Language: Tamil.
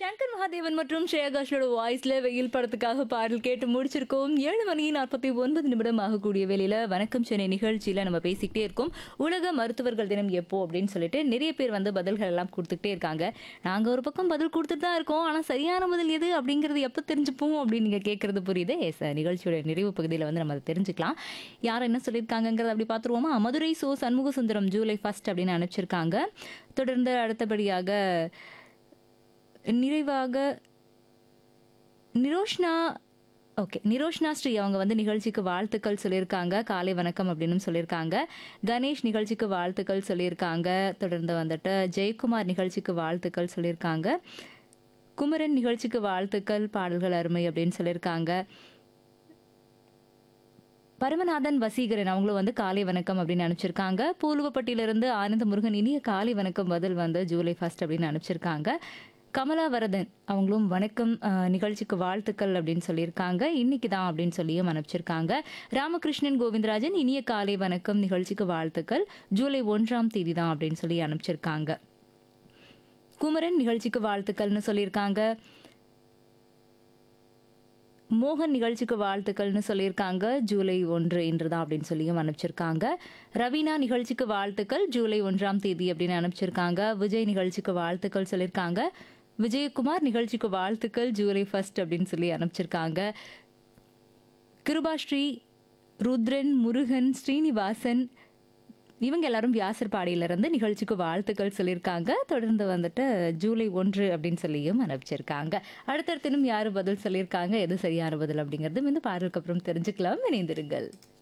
சங்கர் மகாதேவன் மற்றும் ஸ்ரேயா கோஷலோட வாய்ஸ்ல வெயில் படத்துக்காக பாடல் கேட்டு முடிச்சிருக்கோம் ஏழு மணி நாற்பத்தி ஒன்பது நிமிடம் ஆகக்கூடிய வேலையில வணக்கம் சென்னை நிகழ்ச்சியில நம்ம பேசிக்கிட்டே இருக்கோம் உலக மருத்துவர்கள் தினம் எப்போ அப்படின்னு சொல்லிட்டு நிறைய பேர் வந்து பதில்கள் எல்லாம் கொடுத்துக்கிட்டே இருக்காங்க நாங்க ஒரு பக்கம் பதில் கொடுத்துட்டு தான் இருக்கோம் ஆனா சரியான பதில் எது அப்படிங்கிறது எப்போ தெரிஞ்சுப்போம் அப்படின்னு நீங்க கேட்கறது புரியுதே எஸ் நிகழ்ச்சியோட நிறைவு பகுதியில் வந்து நம்ம அதை தெரிஞ்சுக்கலாம் யார் என்ன சொல்லியிருக்காங்கங்கிறத அப்படி பார்த்துருவோமா மதுரை சோ சண்முக சுந்தரம் ஜூலை ஃபர்ஸ்ட் அப்படின்னு அனுப்பிச்சிருக்காங்க தொடர்ந்து அடுத்தபடியாக நிறைவாக நிரோஷ்னா ஓகே நிரோஷ்னா ஸ்ரீ அவங்க வந்து நிகழ்ச்சிக்கு வாழ்த்துக்கள் சொல்லியிருக்காங்க காலை வணக்கம் அப்படின்னு சொல்லியிருக்காங்க கணேஷ் நிகழ்ச்சிக்கு வாழ்த்துக்கள் சொல்லியிருக்காங்க தொடர்ந்து வந்துட்டு ஜெயக்குமார் நிகழ்ச்சிக்கு வாழ்த்துக்கள் சொல்லியிருக்காங்க குமரன் நிகழ்ச்சிக்கு வாழ்த்துக்கள் பாடல்கள் அருமை அப்படின்னு சொல்லியிருக்காங்க பரமநாதன் வசீகரன் அவங்களும் வந்து காலை வணக்கம் அப்படின்னு அனுப்பிச்சிருக்காங்க பூலுவப்பட்டியிலிருந்து ஆனந்த முருகன் இனிய காலை வணக்கம் பதில் வந்து ஜூலை ஃபர்ஸ்ட் அப்படின்னு அனுப்பிச்சிருக்காங்க கமலா வரதன் அவங்களும் வணக்கம் அஹ், நிகழ்ச்சிக்கு வாழ்த்துக்கள் அப்படின்னு சொல்லியிருக்காங்க இன்னைக்கு தான் அப்படின்னு சொல்லியும் அனுப்பிச்சிருக்காங்க ராமகிருஷ்ணன் கோவிந்தராஜன் இனிய காலை வணக்கம் நிகழ்ச்சிக்கு வாழ்த்துக்கள் ஜூலை ஒன்றாம் தேதி தான் அப்படின்னு சொல்லி அனுப்பிச்சிருக்காங்க குமரன் நிகழ்ச்சிக்கு வாழ்த்துக்கள்னு சொல்லியிருக்காங்க மோகன் நிகழ்ச்சிக்கு வாழ்த்துக்கள்னு சொல்லியிருக்காங்க ஜூலை ஒன்று இன்று தான் அப்படின்னு சொல்லியும் அனுப்பிச்சிருக்காங்க ரவீனா நிகழ்ச்சிக்கு வாழ்த்துக்கள் ஜூலை ஒன்றாம் தேதி அப்படின்னு அனுப்பிச்சிருக்காங்க விஜய் நிகழ்ச்சிக்கு வாழ்த்துக்கள் சொல்லியிருக்காங்க விஜயகுமார் நிகழ்ச்சிக்கு வாழ்த்துக்கள் ஜூலை ஃபர்ஸ்ட் அப்படின்னு சொல்லி அனுப்பிச்சிருக்காங்க கிருபாஸ்ரீ ருத்ரன் முருகன் ஸ்ரீனிவாசன் இவங்க எல்லாரும் வியாசர்பாடியிலிருந்து நிகழ்ச்சிக்கு வாழ்த்துக்கள் சொல்லியிருக்காங்க தொடர்ந்து வந்துட்டு ஜூலை ஒன்று அப்படின்னு சொல்லியும் அனுப்பிச்சிருக்காங்க அடுத்தடுத்தினும் யார் பதில் சொல்லியிருக்காங்க எது சரியான பதில் அப்படிங்கிறது இந்த பாடலுக்கு அப்புறம் தெரிஞ்சுக்கலாம் இணைந்திருங்கள்